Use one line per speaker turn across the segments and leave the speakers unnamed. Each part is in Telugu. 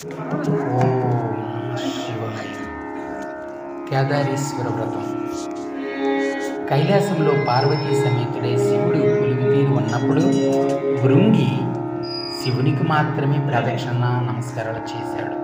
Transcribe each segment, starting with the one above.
ఓం శివాయ కేదారీశ్వర వ్రతం కైలాసంలో పార్వతీ సమేతుడై శివుడు కొలువుతీరు ఉన్నప్పుడు భృంగి శివునికి మాత్రమే ప్రదక్షిణ నమస్కారాలు చేశాడు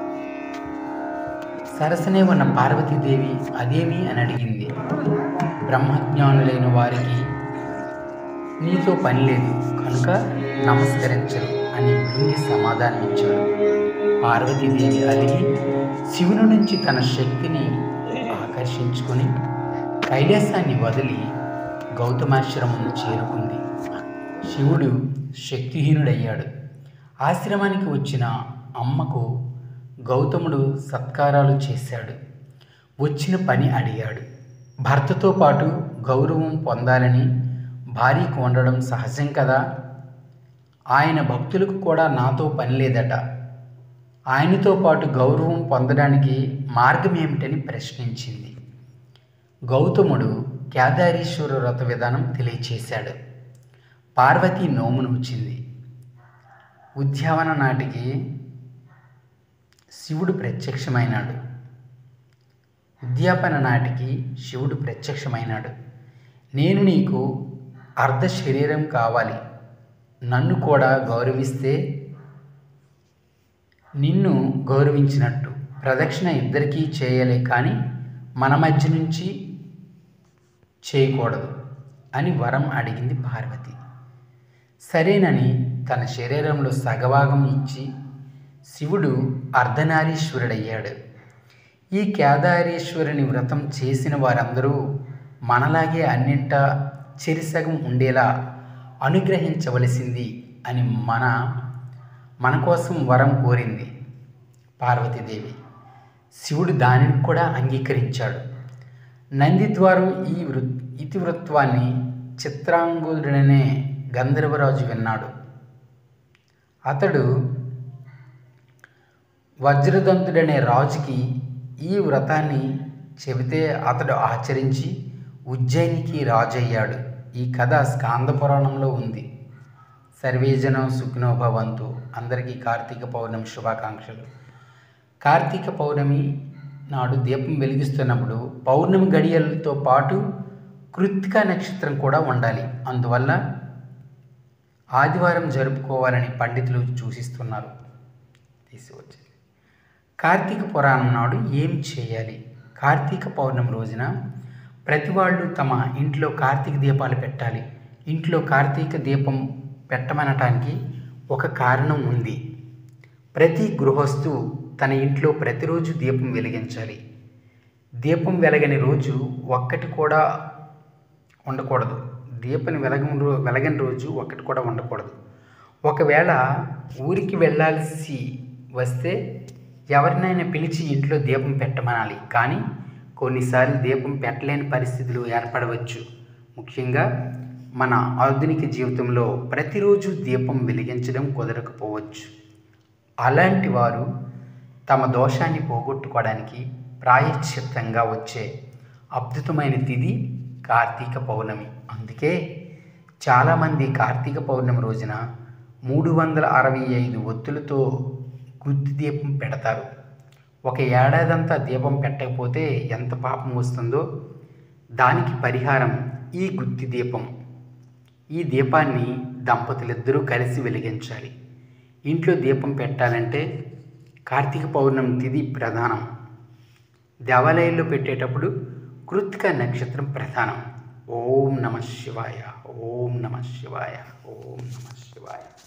సరసనే ఉన్న పార్వతీదేవి అదేమి అని అడిగింది బ్రహ్మజ్ఞానులైన వారికి నీతో పని లేదు కనుక నమస్కరించరు అని భృంగి సమాధానమిచ్చాడు పార్వతీదేవి అలిగి శివుని నుంచి తన శక్తిని ఆకర్షించుకొని కైలాసాన్ని వదిలి గౌతమాశ్రమం చేరుకుంది శివుడు శక్తిహీనుడయ్యాడు ఆశ్రమానికి వచ్చిన అమ్మకు గౌతముడు సత్కారాలు చేశాడు వచ్చిన పని అడిగాడు భర్తతో పాటు గౌరవం పొందాలని భార్యకు ఉండడం సహజం కదా ఆయన భక్తులకు కూడా నాతో పని లేదట ఆయనతో పాటు గౌరవం పొందడానికి మార్గం ఏమిటని ప్రశ్నించింది గౌతముడు కేదారీశ్వర వ్రత విధానం తెలియచేశాడు పార్వతి నోమును వచ్చింది ఉద్యావన నాటికి శివుడు ప్రత్యక్షమైనాడు ఉద్యాపన నాటికి శివుడు ప్రత్యక్షమైనాడు నేను నీకు అర్ధ శరీరం కావాలి నన్ను కూడా గౌరవిస్తే నిన్ను గౌరవించినట్టు ప్రదక్షిణ ఇద్దరికీ చేయాలి కానీ మన మధ్య నుంచి చేయకూడదు అని వరం అడిగింది పార్వతి సరేనని తన శరీరంలో సగభాగం ఇచ్చి శివుడు అర్ధనారీశ్వరుడయ్యాడు ఈ కేదారీశ్వరుని వ్రతం చేసిన వారందరూ మనలాగే అన్నింటా చెరిసగం ఉండేలా అనుగ్రహించవలసింది అని మన మన కోసం వరం కోరింది పార్వతీదేవి శివుడు దానిని కూడా అంగీకరించాడు నంది ద్వారం ఈ వృ ఇతివృత్వాన్ని చిత్రాంగుడనే గంధర్వరాజు విన్నాడు అతడు వజ్రదంతుడనే రాజుకి ఈ వ్రతాన్ని చెబితే అతడు ఆచరించి ఉజ్జయినికి రాజయ్యాడు ఈ కథ స్కాంద పురాణంలో ఉంది సర్వేజనం సుఖినో భవంతు అందరికీ కార్తీక పౌర్ణమి శుభాకాంక్షలు కార్తీక పౌర్ణమి నాడు దీపం వెలిగిస్తున్నప్పుడు పౌర్ణమి గడియలతో పాటు కృత్తిక నక్షత్రం కూడా ఉండాలి అందువల్ల ఆదివారం జరుపుకోవాలని పండితులు సూచిస్తున్నారు తీసుకొచ్చింది కార్తీక పురాణం నాడు ఏం చేయాలి కార్తీక పౌర్ణమి రోజున ప్రతి వాళ్ళు తమ ఇంట్లో కార్తీక దీపాలు పెట్టాలి ఇంట్లో కార్తీక దీపం పెట్టమనటానికి ఒక కారణం ఉంది ప్రతి గృహస్థు తన ఇంట్లో ప్రతిరోజు దీపం వెలిగించాలి దీపం వెలగని రోజు ఒక్కటి కూడా ఉండకూడదు దీపం వెలగని రో వెలగని రోజు ఒక్కటి కూడా ఉండకూడదు ఒకవేళ ఊరికి వెళ్ళాల్సి వస్తే ఎవరినైనా పిలిచి ఇంట్లో దీపం పెట్టమనాలి కానీ కొన్నిసార్లు దీపం పెట్టలేని పరిస్థితులు ఏర్పడవచ్చు ముఖ్యంగా మన ఆధునిక జీవితంలో ప్రతిరోజు దీపం వెలిగించడం కుదరకపోవచ్చు అలాంటి వారు తమ దోషాన్ని పోగొట్టుకోవడానికి ప్రాయశ్చిత్తంగా వచ్చే అద్భుతమైన తిథి కార్తీక పౌర్ణమి అందుకే చాలామంది కార్తీక పౌర్ణమి రోజున మూడు వందల అరవై ఐదు ఒత్తులతో గుత్తి దీపం పెడతారు ఒక ఏడాదంతా దీపం పెట్టకపోతే ఎంత పాపం వస్తుందో దానికి పరిహారం ఈ గుత్తి దీపం ఈ దీపాన్ని దంపతులిద్దరూ కలిసి వెలిగించాలి ఇంట్లో దీపం పెట్టాలంటే కార్తీక పౌర్ణమి తిథి ప్రధానం దేవాలయాల్లో పెట్టేటప్పుడు కృత్తిక నక్షత్రం ప్రధానం ఓం నమ శివాయ ఓం నమ శివాయ ఓం నమ శివాయ